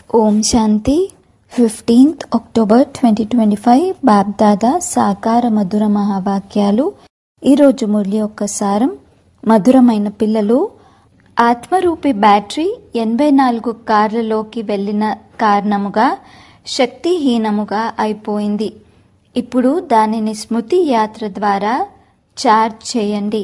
ఓం Shanti fifteenth October twenty twenty five Bapdada సాకార మధుర మహావాక్యాలు ఈరోజు మురళి యొక్క సారం మధురమైన పిల్లలు ఆత్మరూపి బ్యాటరీ ఎనభై నాలుగు కార్లలోకి వెళ్ళిన కారణముగా శక్తిహీనముగా అయిపోయింది ఇప్పుడు దానిని స్మృతి యాత్ర ద్వారా ఛార్జ్ చేయండి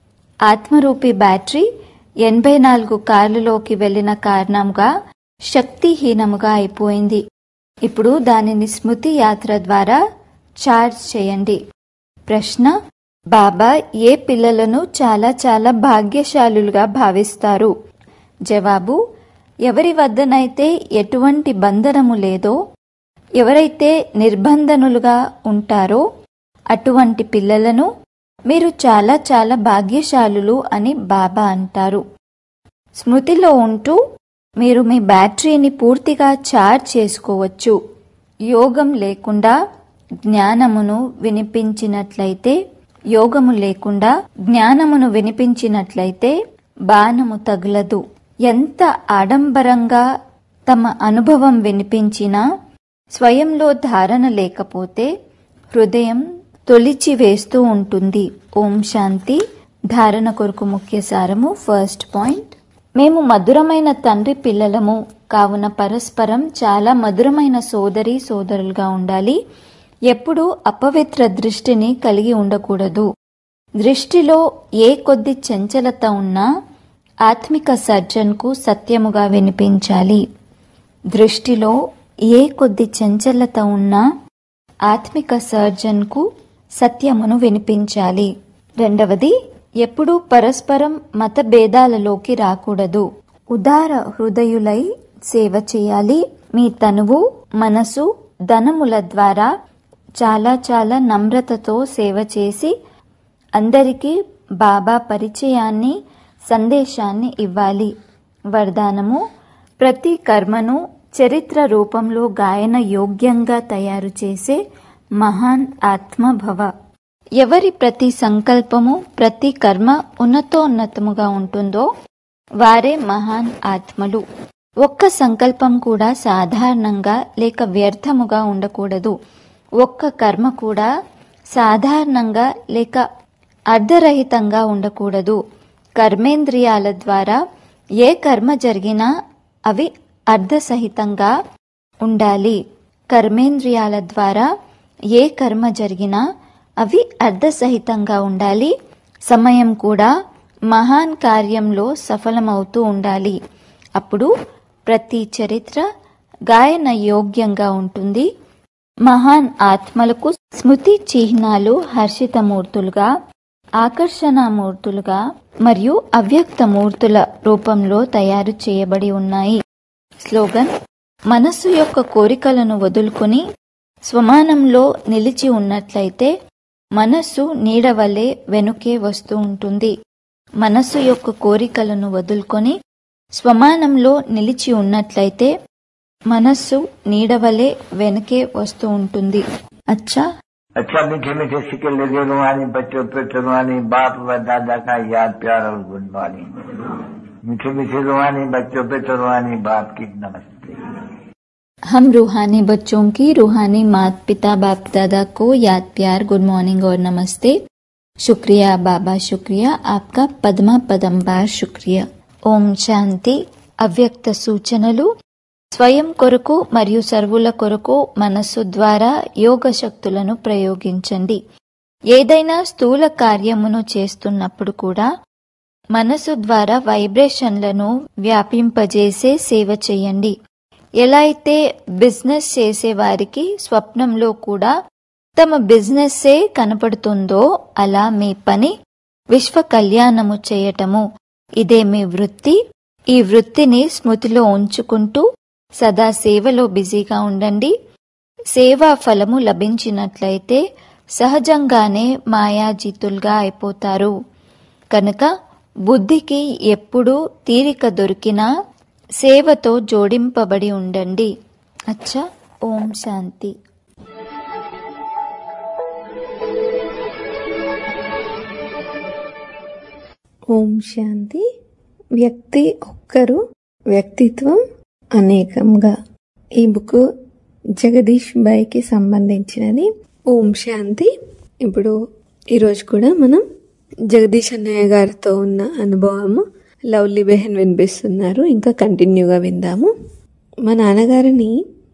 ఆత్మరూపి బ్యాటరీ ఎనభై నాలుగు కార్లలోకి వెళ్ళిన కారణంగా శక్తిహీనముగా అయిపోయింది ఇప్పుడు దానిని స్మృతి యాత్ర ద్వారా ఛార్జ్ చేయండి ప్రశ్న బాబా ఏ పిల్లలను చాలా చాలా భాగ్యశాలులుగా భావిస్తారు జవాబు ఎవరి వద్దనైతే ఎటువంటి బంధనము లేదో ఎవరైతే నిర్బంధనులుగా ఉంటారో అటువంటి పిల్లలను మీరు చాలా చాలా భాగ్యశాలులు అని బాబా అంటారు స్మృతిలో ఉంటూ మీరు మీ బ్యాటరీని పూర్తిగా ఛార్జ్ చేసుకోవచ్చు యోగం లేకుండా జ్ఞానమును వినిపించినట్లయితే యోగము లేకుండా జ్ఞానమును వినిపించినట్లయితే బాణము తగులదు ఎంత ఆడంబరంగా తమ అనుభవం వినిపించినా స్వయంలో ధారణ లేకపోతే హృదయం తొలిచి వేస్తూ ఉంటుంది ఓం శాంతి ధారణ కొరకు ముఖ్య సారము ఫస్ట్ పాయింట్ మేము మధురమైన తండ్రి పిల్లలము కావున పరస్పరం చాలా మధురమైన సోదరి సోదరులుగా ఉండాలి ఎప్పుడూ అపవిత్ర దృష్టిని కలిగి ఉండకూడదు దృష్టిలో ఏ కొద్ది చంచలత ఉన్నా ఆత్మిక సర్జన్కు సత్యముగా వినిపించాలి దృష్టిలో ఏ కొద్ది చంచలత ఉన్నా ఆత్మిక సర్జన్కు సత్యమును వినిపించాలి రెండవది ఎప్పుడూ పరస్పరం మత భేదాలలోకి రాకూడదు ఉదార హృదయులై సేవ చేయాలి మీ తనువు మనసు ధనముల ద్వారా చాలా చాలా నమ్రతతో సేవ చేసి అందరికీ బాబా పరిచయాన్ని సందేశాన్ని ఇవ్వాలి వరదానము ప్రతి కర్మను చరిత్ర రూపంలో గాయన యోగ్యంగా తయారు చేసే మహాన్ ఆత్మభవ ఎవరి ప్రతి సంకల్పము ప్రతి కర్మ ఉన్నతోన్నతముగా ఉంటుందో వారే మహాన్ ఆత్మలు ఒక్క సంకల్పం కూడా సాధారణంగా లేక వ్యర్థముగా ఉండకూడదు ఒక్క కర్మ కూడా సాధారణంగా లేక అర్ధరహితంగా ఉండకూడదు కర్మేంద్రియాల ద్వారా ఏ కర్మ జరిగినా అవి అర్ధసహితంగా ఉండాలి కర్మేంద్రియాల ద్వారా ఏ కర్మ జరిగినా అవి అర్ధసహితంగా ఉండాలి సమయం కూడా మహాన్ కార్యంలో సఫలమవుతూ ఉండాలి అప్పుడు ప్రతి చరిత్ర గాయన యోగ్యంగా ఉంటుంది మహాన్ ఆత్మలకు స్మృతి చిహ్నాలు హర్షితమూర్తులుగా ఆకర్షణమూర్తులుగా మరియు అవ్యక్త మూర్తుల రూపంలో తయారు చేయబడి ఉన్నాయి స్లోగన్ మనస్సు యొక్క కోరికలను వదులుకొని స్వమానంలో నిలిచి ఉన్నట్లయితే మనస్సు నీడవలే వెనుకే వస్తూ ఉంటుంది మనస్సు యొక్క కోరికలను వదులుకొని స్వమానంలో నిలిచి ఉన్నట్లయితే మనస్సు నీడవలే వెనుకే వస్తూ ఉంటుంది అచ్చా अच्छा मीठे मीठे सिक्के लगे रुहानी बच्चों पे रुहानी बाप व दादा का याद प्यार और गुड मॉर्निंग मीठे मीठे रुहानी बच्चों पे रुहानी बाप की नमस्ते हम रूहानी बच्चों की रूहानी माता पिता बाप दादा को याद प्यार गुड मॉर्निंग और नमस्ते शुक्रिया बाबा शुक्रिया आपका పద్మా పదంబార్ శుక్రియా ఓం శాంతి అవ్యక్త సూచనలు స్వయం కొరకు మరియు సర్వుల కొరకు మనస్సు ద్వారా యోగ శక్తులను ప్రయోగించండి ఏదైనా స్థూల కార్యమును చేస్తున్నప్పుడు కూడా మనసు ద్వారా వైబ్రేషన్లను వ్యాపింపజేసే సేవ చేయండి ఎలా అయితే బిజినెస్ చేసే వారికి స్వప్నంలో కూడా తమ బిజినెస్సే కనపడుతుందో అలా మీ పని విశ్వ కళ్యాణము చేయటము ఇదే మీ వృత్తి ఈ వృత్తిని స్మృతిలో ఉంచుకుంటూ సదా సేవలో బిజీగా ఉండండి సేవా ఫలము లభించినట్లయితే సహజంగానే మాయాజీతులుగా అయిపోతారు కనుక బుద్ధికి ఎప్పుడూ తీరిక దొరికినా సేవతో జోడింపబడి ఉండండి అచ్చా ఓం శాంతి ఓం శాంతి వ్యక్తి ఒక్కరు వ్యక్తిత్వం అనేకంగా ఈ బుక్ జగదీష్ బాయ్కి సంబంధించినది ఓం శాంతి ఇప్పుడు ఈరోజు కూడా మనం జగదీష్ అన్నయ్య గారితో ఉన్న అనుభవము లవ్లీ బెహన్ వినిపిస్తున్నారు ఇంకా కంటిన్యూగా విందాము మా నాన్నగారిని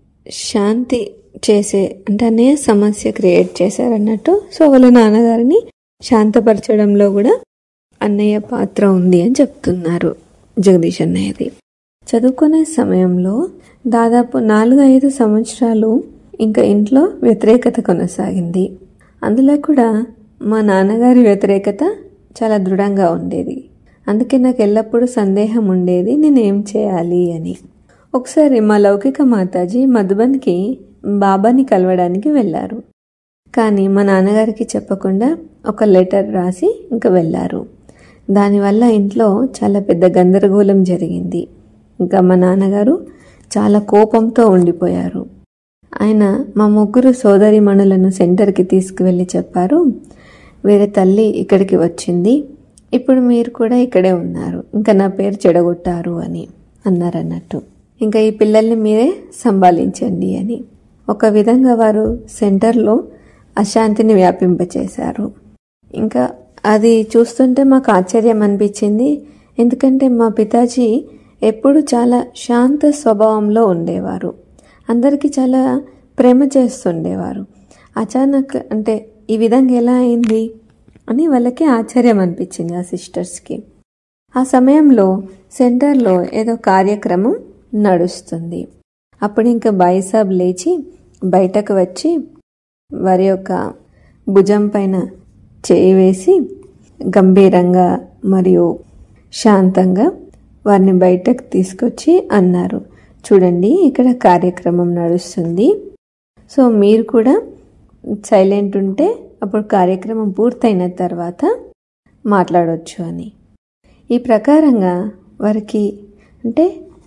శాంతి చేసే అంటే అన్నయ్య సమస్య క్రియేట్ చేశారన్నట్టు సో వాళ్ళ నాన్నగారిని శాంతపరచడంలో కూడా అన్నయ్య పాత్ర ఉంది అని చెప్తున్నారు జగదీష్ అన్నయ్యది చదువుకునే సమయంలో దాదాపు నాలుగు ఐదు సంవత్సరాలు ఇంకా ఇంట్లో వ్యతిరేకత కొనసాగింది అందులో కూడా మా నాన్నగారి వ్యతిరేకత చాలా దృఢంగా ఉండేది అందుకే నాకు ఎల్లప్పుడూ సందేహం ఉండేది నేను ఏం చేయాలి అని ఒకసారి మా లౌకిక మాతాజీ మధుబన్కి బాబాని కలవడానికి వెళ్ళారు కానీ మా నాన్నగారికి చెప్పకుండా ఒక లెటర్ రాసి ఇంకా వెళ్ళారు దానివల్ల ఇంట్లో చాలా పెద్ద గందరగోళం జరిగింది ఇంకా మా నాన్నగారు చాలా కోపంతో ఉండిపోయారు ఆయన మా ముగ్గురు సోదరిమణులను సెంటర్కి తీసుకువెళ్ళి చెప్పారు వేరే తల్లి ఇక్కడికి వచ్చింది ఇప్పుడు మీరు కూడా ఇక్కడే ఉన్నారు ఇంకా నా పేరు చెడగొట్టారు అని అన్నారన్నట్టు ఇంకా ఈ పిల్లల్ని మీరే సంభాలించండి అని ఒక విధంగా వారు సెంటర్లో అశాంతిని వ్యాపింపచేశారు ఇంకా అది చూస్తుంటే మాకు ఆశ్చర్యం అనిపించింది ఎందుకంటే మా పితాజీ ఎప్పుడు చాలా శాంత స్వభావంలో ఉండేవారు అందరికీ చాలా ప్రేమ చేస్తుండేవారు అచానక్ అంటే ఈ విధంగా ఎలా అయింది అని వాళ్ళకి ఆశ్చర్యం అనిపించింది ఆ సిస్టర్స్కి ఆ సమయంలో సెంటర్లో ఏదో కార్యక్రమం నడుస్తుంది అప్పుడు ఇంకా బాయిసాబ్ లేచి బయటకు వచ్చి వారి యొక్క భుజం పైన చేయి వేసి గంభీరంగా మరియు శాంతంగా వారిని బయటకు తీసుకొచ్చి అన్నారు చూడండి ఇక్కడ కార్యక్రమం నడుస్తుంది సో మీరు కూడా సైలెంట్ ఉంటే అప్పుడు కార్యక్రమం పూర్తయిన తర్వాత మాట్లాడవచ్చు అని ఈ ప్రకారంగా వారికి అంటే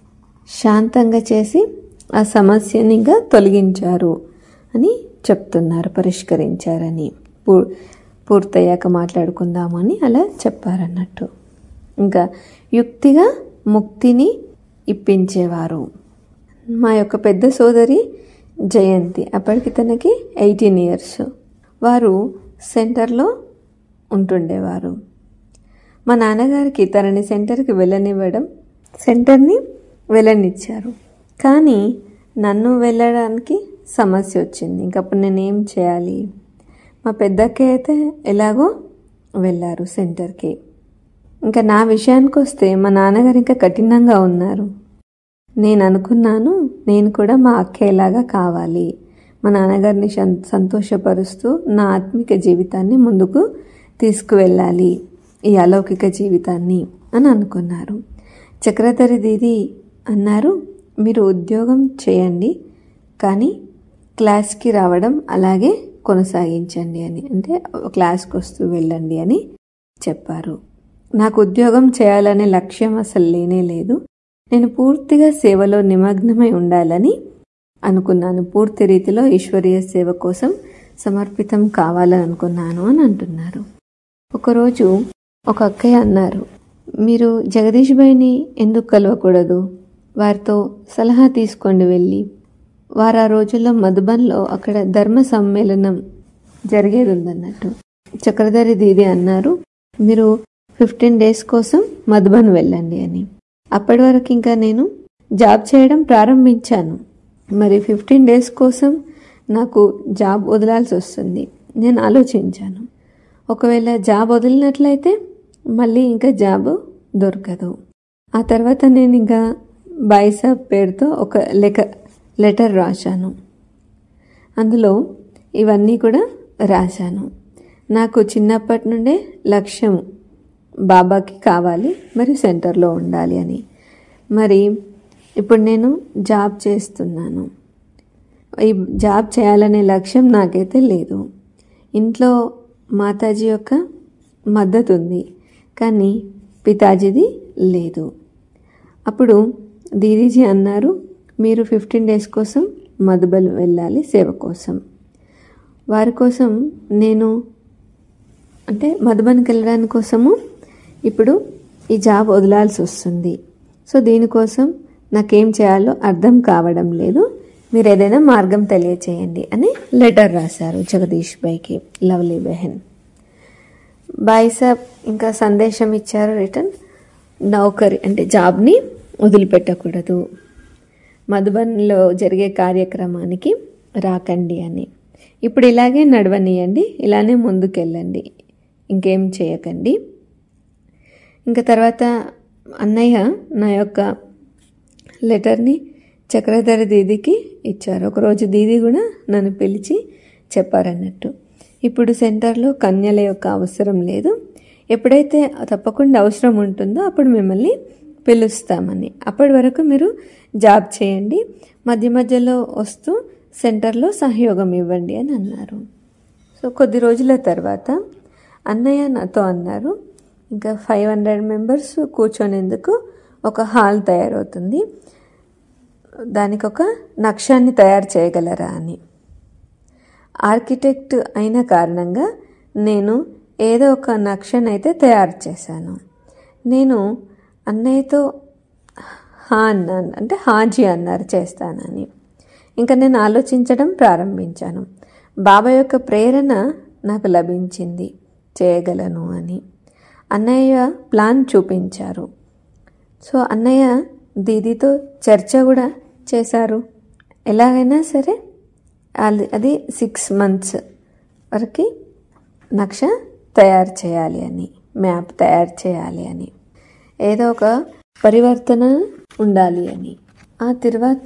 శాంతంగా చేసి ఆ సమస్యని ఇంకా తొలగించారు అని చెప్తున్నారు పరిష్కరించారని పూ పూర్తయ్యాక మాట్లాడుకుందామని అలా చెప్పారన్నట్టు ఇంకా యుక్తిగా ముక్తిని ఇప్పించేవారు మా యొక్క పెద్ద సోదరి జయంతి అప్పటికి తనకి ఎయిటీన్ ఇయర్స్ వారు సెంటర్లో ఉంటుండేవారు మా నాన్నగారికి తనని సెంటర్కి వెళ్ళనివ్వడం సెంటర్ని వెళ్ళనిచ్చారు కానీ నన్ను వెళ్ళడానికి సమస్య వచ్చింది ఇంకప్పుడు నేనేం చేయాలి మా పెద్దక్క అయితే ఎలాగో వెళ్ళారు సెంటర్కి ఇంకా నా విషయానికి వస్తే మా నాన్నగారు ఇంకా కఠినంగా ఉన్నారు నేను అనుకున్నాను నేను కూడా మా అక్కయ్యలాగా కావాలి మా నాన్నగారిని సంతోషపరుస్తూ నా ఆత్మిక జీవితాన్ని ముందుకు తీసుకువెళ్ళాలి ఈ అలౌకిక జీవితాన్ని అని అనుకున్నారు చక్రధరి దీది అన్నారు మీరు ఉద్యోగం చేయండి కానీ క్లాస్కి రావడం అలాగే కొనసాగించండి అని అంటే క్లాస్కి వస్తూ వెళ్ళండి అని చెప్పారు నాకు ఉద్యోగం చేయాలనే లక్ష్యం అసలు లేనే లేదు నేను పూర్తిగా సేవలో నిమగ్నమై ఉండాలని అనుకున్నాను పూర్తి రీతిలో ఈశ్వరీయ సేవ కోసం సమర్పితం కావాలని అనుకున్నాను అని అంటున్నారు ఒకరోజు ఒక అక్కయ్య అన్నారు మీరు జగదీష్ భాయ్ని ఎందుకు కలవకూడదు వారితో సలహా తీసుకోండి వెళ్ళి వారు ఆ రోజుల్లో మధుబన్లో అక్కడ ధర్మ సమ్మేళనం జరిగేది ఉందన్నట్టు చక్రధరి దీది అన్నారు మీరు ఫిఫ్టీన్ డేస్ కోసం మధుబన్ వెళ్ళండి అని అప్పటి వరకు ఇంకా నేను జాబ్ చేయడం ప్రారంభించాను మరి ఫిఫ్టీన్ డేస్ కోసం నాకు జాబ్ వదలాల్సి వస్తుంది నేను ఆలోచించాను ఒకవేళ జాబ్ వదిలినట్లయితే మళ్ళీ ఇంకా జాబ్ దొరకదు ఆ తర్వాత నేను ఇంకా బాయిసాబ్ పేరుతో ఒక లెక లెటర్ రాశాను అందులో ఇవన్నీ కూడా రాశాను నాకు చిన్నప్పటి నుండే లక్ష్యం బాబాకి కావాలి మరి సెంటర్లో ఉండాలి అని మరి ఇప్పుడు నేను జాబ్ చేస్తున్నాను ఈ జాబ్ చేయాలనే లక్ష్యం నాకైతే లేదు ఇంట్లో మాతాజీ యొక్క మద్దతు ఉంది కానీ పితాజీది లేదు అప్పుడు దీదీజీ అన్నారు మీరు ఫిఫ్టీన్ డేస్ కోసం మధుబల్ వెళ్ళాలి సేవ కోసం వారి కోసం నేను అంటే మధుబన్కి వెళ్ళడానికి కోసము ఇప్పుడు ఈ జాబ్ వదలాల్సి వస్తుంది సో దీనికోసం నాకేం చేయాలో అర్థం కావడం లేదు మీరు ఏదైనా మార్గం తెలియచేయండి అని లెటర్ రాశారు జగదీష్ బైకి లవ్లీ బెహన్ బాయ్ సాబ్ ఇంకా సందేశం ఇచ్చారు రిటర్న్ నౌకరి అంటే జాబ్ని వదిలిపెట్టకూడదు మధుబన్లో జరిగే కార్యక్రమానికి రాకండి అని ఇప్పుడు ఇలాగే నడవనియండి ఇలానే ముందుకెళ్ళండి ఇంకేం చేయకండి ఇంకా తర్వాత అన్నయ్య నా యొక్క లెటర్ని చక్రధర దీదికి ఇచ్చారు ఒకరోజు దీది కూడా నన్ను పిలిచి చెప్పారన్నట్టు ఇప్పుడు సెంటర్లో కన్యల యొక్క అవసరం లేదు ఎప్పుడైతే తప్పకుండా అవసరం ఉంటుందో అప్పుడు మిమ్మల్ని పిలుస్తామని అప్పటి వరకు మీరు జాబ్ చేయండి మధ్య మధ్యలో వస్తూ సెంటర్లో సహయోగం ఇవ్వండి అని అన్నారు సో కొద్ది రోజుల తర్వాత అన్నయ్య నాతో అన్నారు ఇంకా ఫైవ్ హండ్రెడ్ మెంబర్స్ కూర్చొనేందుకు ఒక హాల్ తయారవుతుంది దానికి ఒక నక్షాన్ని తయారు చేయగలరా అని ఆర్కిటెక్ట్ అయిన కారణంగా నేను ఏదో ఒక నక్షను అయితే తయారు చేశాను నేను అన్నయ్యతో హా అన్నాను అంటే హాజీ అన్నారు చేస్తానని ఇంకా నేను ఆలోచించడం ప్రారంభించాను బాబా యొక్క ప్రేరణ నాకు లభించింది చేయగలను అని అన్నయ్య ప్లాన్ చూపించారు సో అన్నయ్య దీదీతో చర్చ కూడా చేశారు ఎలాగైనా సరే అది అది సిక్స్ మంత్స్ వరకు నక్ష తయారు చేయాలి అని మ్యాప్ తయారు చేయాలి అని ఏదో ఒక పరివర్తన ఉండాలి అని ఆ తర్వాత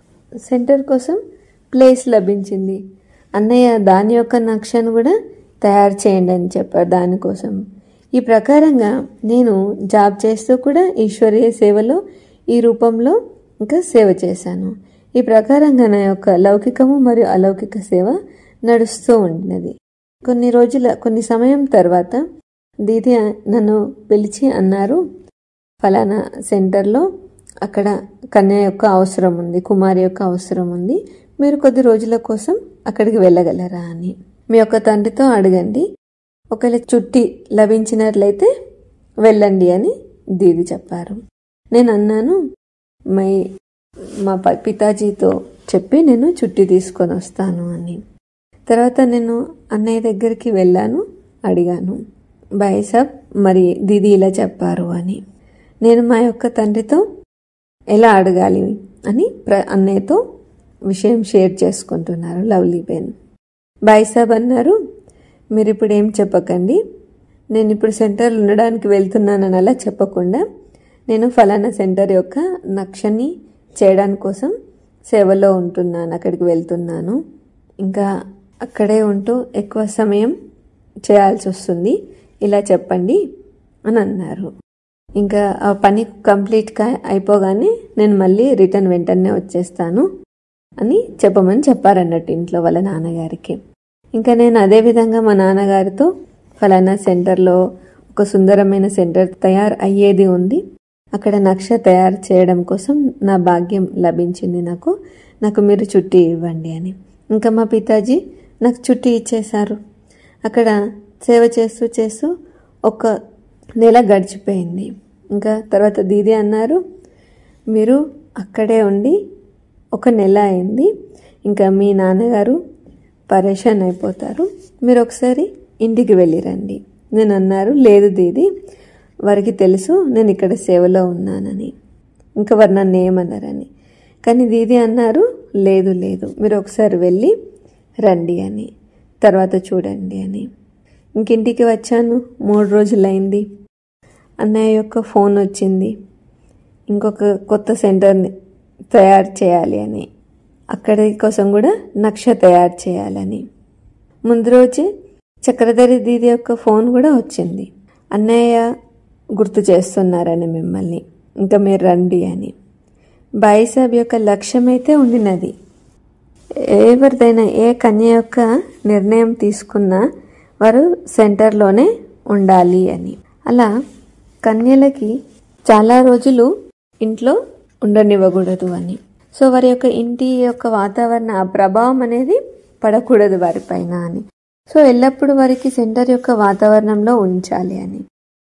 సెంటర్ కోసం ప్లేస్ లభించింది అన్నయ్య దాని యొక్క నక్షను కూడా తయారు చేయండి అని చెప్పారు దానికోసం ఈ ప్రకారంగా నేను జాబ్ చేస్తూ కూడా ఈశ్వరీయ సేవలో ఈ రూపంలో ఇంకా సేవ చేశాను ఈ ప్రకారంగా నా యొక్క లౌకికము మరియు అలౌకిక సేవ నడుస్తూ ఉండినది కొన్ని రోజుల కొన్ని సమయం తర్వాత దీది నన్ను పిలిచి అన్నారు ఫలానా సెంటర్లో అక్కడ కన్య యొక్క అవసరం ఉంది కుమారి యొక్క అవసరం ఉంది మీరు కొద్ది రోజుల కోసం అక్కడికి వెళ్ళగలరా అని మీ యొక్క తండ్రితో అడగండి ఒకవేళ చుట్టి లభించినట్లయితే వెళ్ళండి అని దీది చెప్పారు నేను అన్నాను మై మా ప- పితాజీతో చెప్పి నేను చుట్టి తీసుకొని వస్తాను అని తర్వాత నేను అన్నయ్య దగ్గరికి వెళ్ళాను అడిగాను బాయ్ సాబ్ మరి దీది ఇలా చెప్పారు అని నేను మా యొక్క తండ్రితో ఎలా అడగాలి అని ప్ర అన్నయ్యతో విషయం షేర్ చేసుకుంటున్నారు లవ్లీ బెన్ బాయ్ సాబ్ అన్నారు మీరు ఇప్పుడు ఏం చెప్పకండి నేను ఇప్పుడు సెంటర్లో ఉండడానికి వెళ్తున్నానని అలా చెప్పకుండా నేను ఫలానా సెంటర్ యొక్క నక్షని చేయడానికి కోసం సేవలో ఉంటున్నాను అక్కడికి వెళ్తున్నాను ఇంకా అక్కడే ఉంటూ ఎక్కువ సమయం చేయాల్సి వస్తుంది ఇలా చెప్పండి అని అన్నారు ఇంకా ఆ పని కంప్లీట్గా అయిపోగానే నేను మళ్ళీ రిటర్న్ వెంటనే వచ్చేస్తాను అని చెప్పమని చెప్పారన్నట్టు ఇంట్లో వాళ్ళ నాన్నగారికి ఇంకా నేను అదే విధంగా మా నాన్నగారితో ఫలానా సెంటర్లో ఒక సుందరమైన సెంటర్ తయారు అయ్యేది ఉంది అక్కడ నక్ష తయారు చేయడం కోసం నా భాగ్యం లభించింది నాకు నాకు మీరు చుట్టి ఇవ్వండి అని ఇంకా మా పితాజీ నాకు చుట్టి ఇచ్చేశారు అక్కడ సేవ చేస్తూ చేస్తూ ఒక నెల గడిచిపోయింది ఇంకా తర్వాత దీది అన్నారు మీరు అక్కడే ఉండి ఒక నెల అయింది ఇంకా మీ నాన్నగారు పరేషాన్ అయిపోతారు మీరు ఒకసారి ఇంటికి వెళ్ళిరండి నేను అన్నారు లేదు దీది వారికి తెలుసు నేను ఇక్కడ సేవలో ఉన్నానని ఇంకా వారు నన్ను ఏమన్నారని కానీ దీది అన్నారు లేదు లేదు మీరు ఒకసారి వెళ్ళి రండి అని తర్వాత చూడండి అని ఇంకింటికి వచ్చాను మూడు రోజులైంది అన్నయ్య యొక్క ఫోన్ వచ్చింది ఇంకొక కొత్త సెంటర్ని తయారు చేయాలి అని అక్కడి కోసం కూడా నక్ష తయారు చేయాలని ముందు రోజే చక్రధరి దీది యొక్క ఫోన్ కూడా వచ్చింది అన్నయ్య గుర్తు చేస్తున్నారని మిమ్మల్ని ఇంకా మీరు రండి అని బాయి సాబ్ యొక్క లక్ష్యం అయితే ఉండినది ఎవరిదైనా ఏ కన్య యొక్క నిర్ణయం తీసుకున్నా వారు సెంటర్లోనే ఉండాలి అని అలా కన్యలకి చాలా రోజులు ఇంట్లో ఉండనివ్వకూడదు అని సో వారి యొక్క ఇంటి యొక్క వాతావరణ ఆ ప్రభావం అనేది పడకూడదు వారిపైన అని సో ఎల్లప్పుడూ వారికి సెంటర్ యొక్క వాతావరణంలో ఉంచాలి అని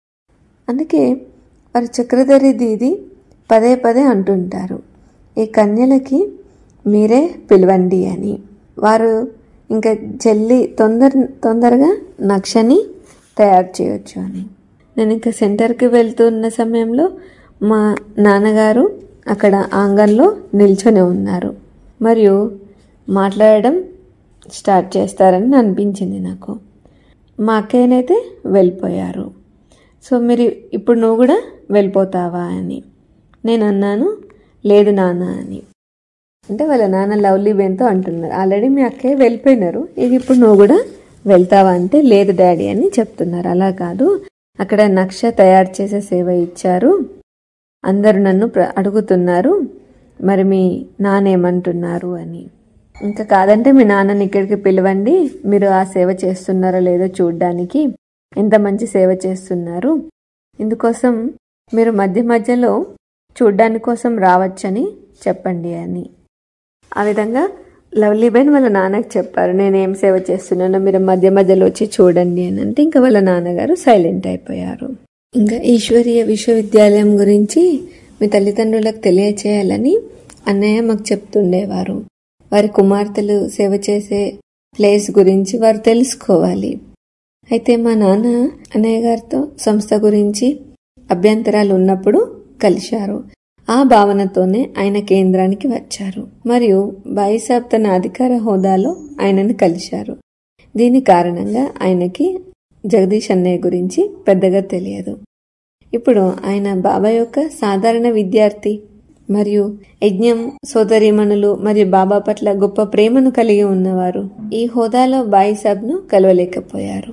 అందుకే వారి చక్రధరి దీది పదే పదే అంటుంటారు ఈ కన్యలకి మీరే పిలవండి అని వారు ఇంకా చెల్లి తొందర తొందరగా నక్షని తయారు చేయొచ్చు అని నేను ఇంకా సెంటర్కి వెళ్తున్న సమయంలో మా నాన్నగారు అక్కడ ఆంగన్లో నిల్చొని ఉన్నారు మరియు మాట్లాడడం స్టార్ట్ చేస్తారని అనిపించింది నాకు మా అక్కయ్యనైతే వెళ్ళిపోయారు సో మీరు ఇప్పుడు నువ్వు కూడా వెళ్ళిపోతావా అని నేను అన్నాను లేదు నాన్న అని అంటే వాళ్ళ నాన్న లవ్లీ బెన్తో అంటున్నారు ఆల్రెడీ మీ అక్కయ్య వెళ్ళిపోయినారు ఇక ఇప్పుడు నువ్వు కూడా వెళ్తావా అంటే లేదు డాడీ అని చెప్తున్నారు అలా కాదు అక్కడ నక్ష తయారు చేసే సేవ ఇచ్చారు అందరూ నన్ను ప్ర- అడుగుతున్నారు మరి మీ నాన్న ఏమంటున్నారు అని ఇంకా కాదంటే మీ నాన్నని ఇక్కడికి పిలవండి మీరు ఆ సేవ చేస్తున్నారో లేదో చూడ్డానికి ఎంత మంచి సేవ చేస్తున్నారు ఇందుకోసం మీరు మధ్య మధ్యలో చూడ్డానికి కోసం రావచ్చని చెప్పండి అని ఆ విధంగా లవ్లీ బెన్ వాళ్ళ నాన్నకి చెప్పారు నేను ఏం సేవ చేస్తున్నానో మీరు మధ్య మధ్యలో వచ్చి చూడండి అని అంటే ఇంకా వాళ్ళ నాన్నగారు సైలెంట్ అయిపోయారు ఇంకా ఈశ్వరీయ విశ్వవిద్యాలయం గురించి మీ తల్లిదండ్రులకు తెలియచేయాలని అన్నయ్య మాకు చెప్తుండేవారు వారి కుమార్తెలు సేవ చేసే ప్లేస్ గురించి వారు తెలుసుకోవాలి అయితే మా నాన్న అన్నయ్య గారితో సంస్థ గురించి అభ్యంతరాలు ఉన్నప్పుడు కలిశారు ఆ భావనతోనే ఆయన కేంద్రానికి వచ్చారు మరియు బాయిసాబ్ తన అధికార హోదాలో ఆయనను కలిశారు దీని కారణంగా ఆయనకి జగదీష్ అన్నయ్య గురించి పెద్దగా తెలియదు ఇప్పుడు ఆయన బాబా యొక్క సాధారణ విద్యార్థి మరియు యజ్ఞం సోదరీమణులు మరియు బాబా పట్ల గొప్ప ప్రేమను కలిగి ఉన్నవారు ఈ హోదాలో బాయిసాబ్ను కలవలేకపోయారు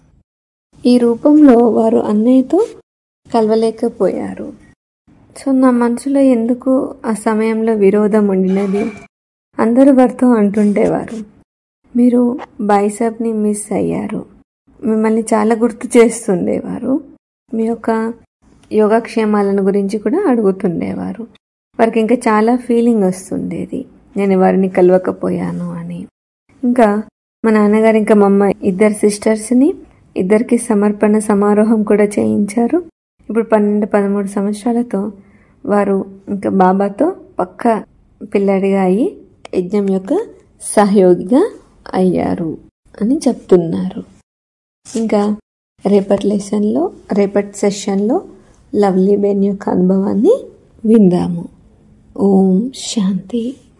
ఈ రూపంలో వారు అన్నయ్యతో కలవలేకపోయారు సో నా మనసులో ఎందుకు ఆ సమయంలో విరోధం ఉండినది అందరూ వారితో అంటుండేవారు మీరు బాయిసాబ్ని మిస్ అయ్యారు మిమ్మల్ని చాలా గుర్తు చేస్తుండేవారు మీ యొక్క యోగక్షేమాలను గురించి కూడా అడుగుతుండేవారు వారికి ఇంకా చాలా ఫీలింగ్ వస్తుండేది నేను వారిని కలవకపోయాను అని ఇంకా మా నాన్నగారు ఇంకా మా అమ్మ ఇద్దరు సిస్టర్స్ని ఇద్దరికి సమర్పణ సమారోహం కూడా చేయించారు ఇప్పుడు పన్నెండు పదమూడు సంవత్సరాలతో వారు ఇంకా బాబాతో పక్క పిల్లడిగా అయ్యి యజ్ఞం యొక్క సహయోగిగా అయ్యారు అని చెప్తున్నారు ఇంకా రేపటి లెసన్లో రేపటి సెషన్లో లవ్లీ బెన్ యొక్క అనుభవాన్ని విందాము ఓం శాంతి